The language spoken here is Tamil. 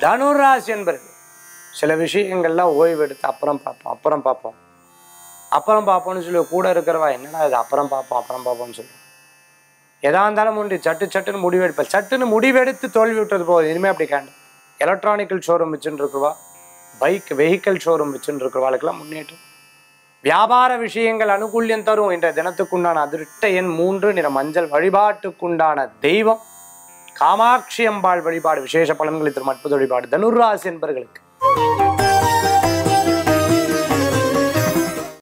தனுராசி என்பர்கள் சில விஷயங்கள்லாம் ஓய்வு எடுத்து அப்புறம் பார்ப்போம் அப்புறம் பார்ப்போம் அப்புறம் பார்ப்போம்னு சொல்லி கூட இருக்கிறவா என்னடா இது அப்புறம் பார்ப்போம் அப்புறம் பார்ப்போம்னு சொல்லுவோம் எதா இருந்தாலும் உண்டு சட்டு சட்டுன்னு முடிவெடுப்பேன் சட்டுன்னு முடிவெடுத்து தோல்வி விட்டது போகுது இனிமேல் அப்படி காண்டும் எலக்ட்ரானிக்கல் ஷோரூம் வச்சுட்டு இருக்கிறவா பைக் வெஹிக்கல் ஷோரூம் வச்சுட்டு இருக்கிறவாளுக்கெல்லாம் முன்னேற்றம் வியாபார விஷயங்கள் அனுகூல்யம் தரும் என்ற தினத்துக்குண்டான அதிருஷ்ட எண் மூன்று நிற மஞ்சள் வழிபாட்டுக்குண்டான தெய்வம் காமாட்சி அம்பாள் வழிபாடு விசேஷ பலன்களை தரும் அற்புத வழிபாடு தனுராசி என்பர்களுக்கு